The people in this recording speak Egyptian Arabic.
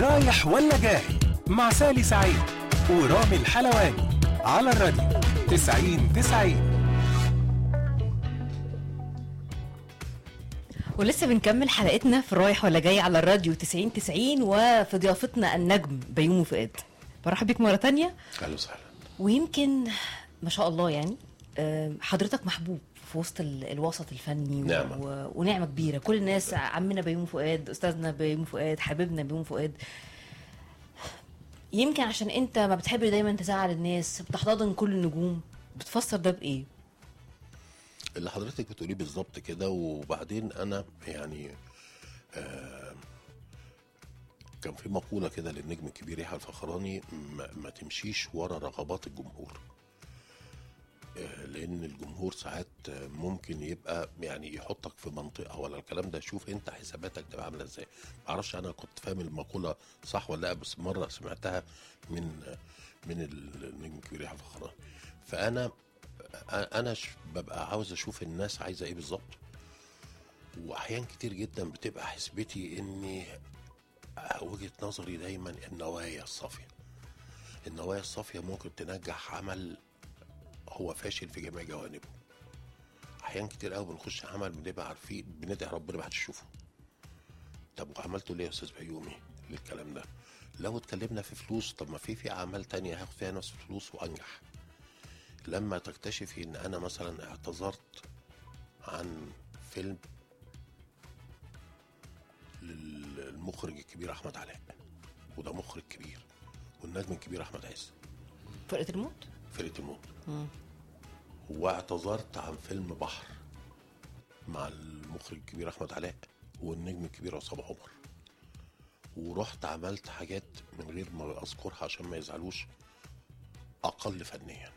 رايح ولا جاي مع سالي سعيد ورامي الحلواني على الراديو 90 90 ولسه بنكمل حلقتنا في الرايح ولا جاي على الراديو 90 90 وفي ضيافتنا النجم بيومي فؤاد برحب بيك مره تانية اهلا وسهلا ويمكن ما شاء الله يعني آه، حضرتك محبوب في وسط ال- الوسط الفني و- نعمة. و... ونعمه كبيره كل الناس عمنا بيومي فؤاد استاذنا بيومي فؤاد حبيبنا بيومي فؤاد يمكن عشان انت ما بتحب دايما تزعل الناس بتحتضن كل النجوم بتفسر ده بايه اللي حضرتك بتقوليه بالظبط كده وبعدين انا يعني آه كان في مقوله كده للنجم الكبير يحيى الفخراني ما, ما تمشيش ورا رغبات الجمهور آه، لان الجمهور ساعات آه، ممكن يبقى يعني يحطك في منطقه ولا الكلام ده شوف انت حساباتك تبقى عامله ازاي ما اعرفش انا كنت فاهم المقوله صح ولا لا بس مره سمعتها من آه، من النجم الكبير يحيى الفخراني فانا انا ش- ببقى عاوز اشوف الناس عايزه ايه بالظبط واحيان كتير جدا بتبقى حسبتي اني وجهه نظري دايما النوايا الصافيه النوايا الصافيه ممكن تنجح عمل هو فاشل في جميع جوانبه احيان كتير قوي بنخش عمل بنبقى عارفين بندعي ربنا ما حدش يشوفه طب وعملته ليه يا استاذ بيومي للكلام ده لو اتكلمنا في فلوس طب ما في في اعمال تانية هاخد فيها نفس الفلوس وانجح لما تكتشفي ان انا مثلا اعتذرت عن فيلم للمخرج الكبير احمد علاء وده مخرج كبير والنجم الكبير احمد عز فرقه الموت فرقه الموت واعتذرت عن فيلم بحر مع المخرج الكبير احمد علاء والنجم الكبير عصام عمر ورحت عملت حاجات من غير ما اذكرها عشان ما يزعلوش اقل فنيا